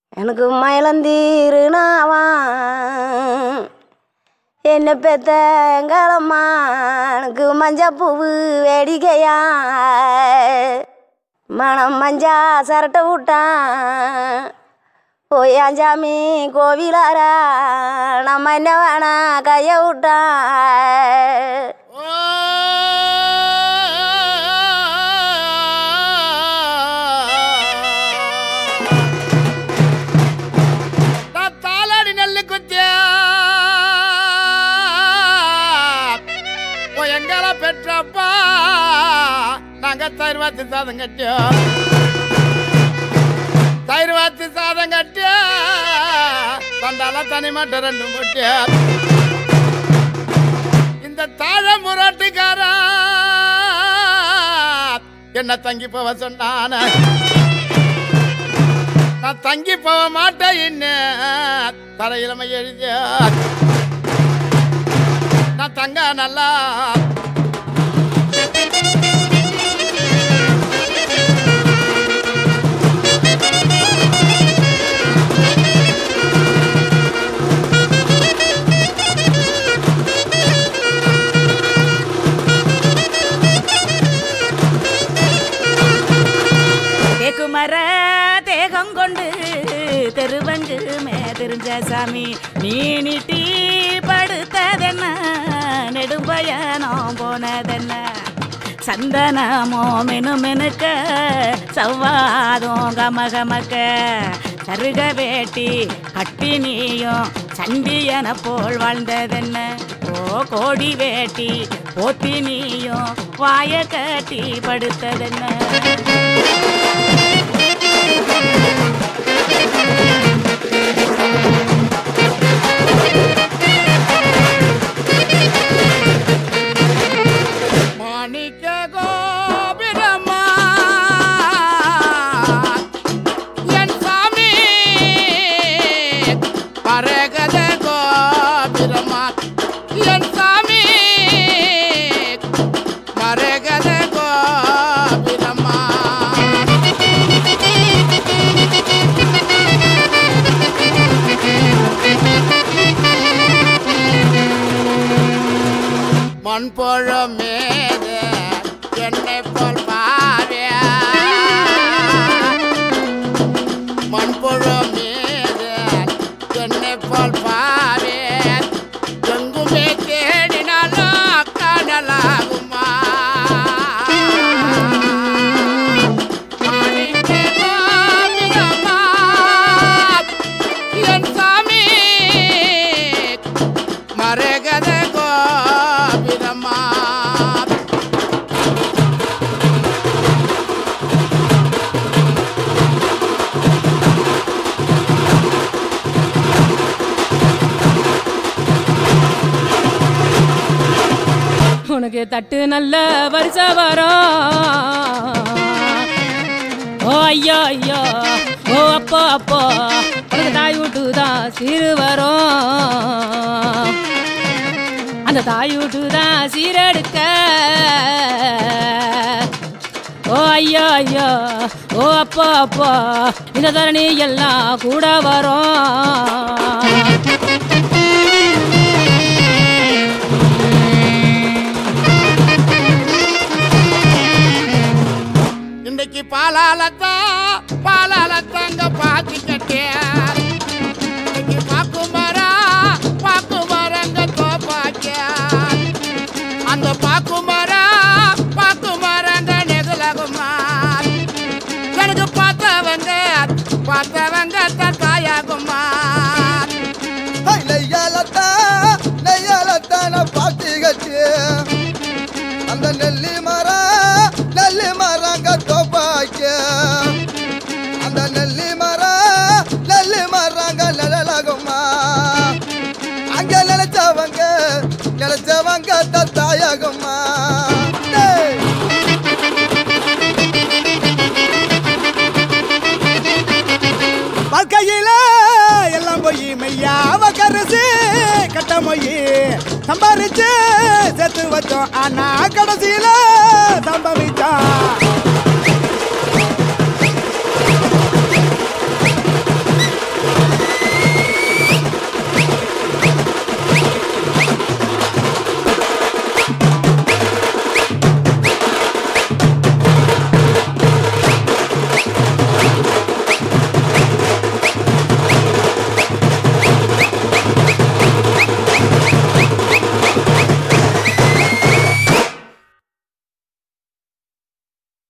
எனக்கு மயிலந்தீருனாவா என்ன பெத்த எங்களம்மா எனக்கு மஞ்சப்பூவு வேடிக்கையா மனம் மஞ்சா சரட்டை விட்டான் ஓயாஞ்சாமி கோவிலாரா நம்ம என்ன வேணா கைய விட்டான் நான் தாளாடி நெல்லு குத்தியா எங்கள பெற்றப்பா நாங்க தயிர் வாத்து சாதம் கட்டியோம் தயிர் வாத்து சாதம் கட்டியா தண்டால தனி மட்டும் ரெண்டு முட்டியா இந்த தாழ முரட்டுக்காரா என்ன தங்கி போவ சொன்னான நான் தங்கி போக மாட்டேன் இன்னும் தரையிலமை எழுதிய நான் தங்க நல்லா தேக்குமர தேகம் கொண்டு தெருவங்கு மே தெரிஞ்ச சாமி நீ நீட்டி படுத்ததென்ன நெடும்பயணம் போனதென்ன சந்தனமோ மெனு மெனுக்க சவ்வாதும் கமகமக்க சருக வேட்டி கட்டி நீயும் சண்டியன போல் வாழ்ந்ததென்ன ஓ கோடி வேட்டி போத்தி நீயும் வாய கட்டி படுத்ததென்ன மாணிக்க கோபிரமா என் சாமி பரகத கோபிரமா என் சாமி பரகத கோபிரமா மண்பழம் மேது என்னை போல் பாவியா மண்பழம் மீது என்னை போல் பாவே எங்குமே தேடினாலும் காணலாகுமா மாணிக்க கோவிலம்மா, என் சாமி மரகத கோபிரமா உனக்கு தட்டு நல்ல வருஷ வரும் ஓ ஐயோ ஐயோ ஓ அப்போ அப்போ உனக்கு தாய் வீட்டு தான் சீரு வரும் அந்த தாய் வீட்டு தான் சீரெடுக்க ஓ ஐயோ ஐயோ ஓ அப்போ அப்போ இந்த தரணி எல்லாம் கூட வரும் இன்னைக்கு பாலாலத்தா பாலாலத்தாங்க பாத்தி கட்டிய இன்னைக்கு பாக்கு மரம் பாக்கு மரங்க தோப்பாக்கிய அந்த பாக்கு மரம் பாக்கு மரங்க நெகுலகுமா எனக்கு பார்த்தவங்க பார்த்தவங்க தான் தாயாகுமா நெய்யாலத்தா நெய்யாலத்தான பாத்தி கட்டி அந்த நெல்லி மரம் நெல்லி மரங்க தோப்பாக்க அந்த நெல்லி மரம் நெல்லி மரங்க நிழலாகுமா அங்க நினைச்சவங்க நினைச்சவங்க தான் தாயாகுமா டேய். வாழ்க்கையில எல்லாம் போய் மெய்யாவ கரசு கட்ட மொய் சம்பாரிச்சு சேர்த்து வச்சோம் ஆனா கடைசியில சம்பவிச்சோம்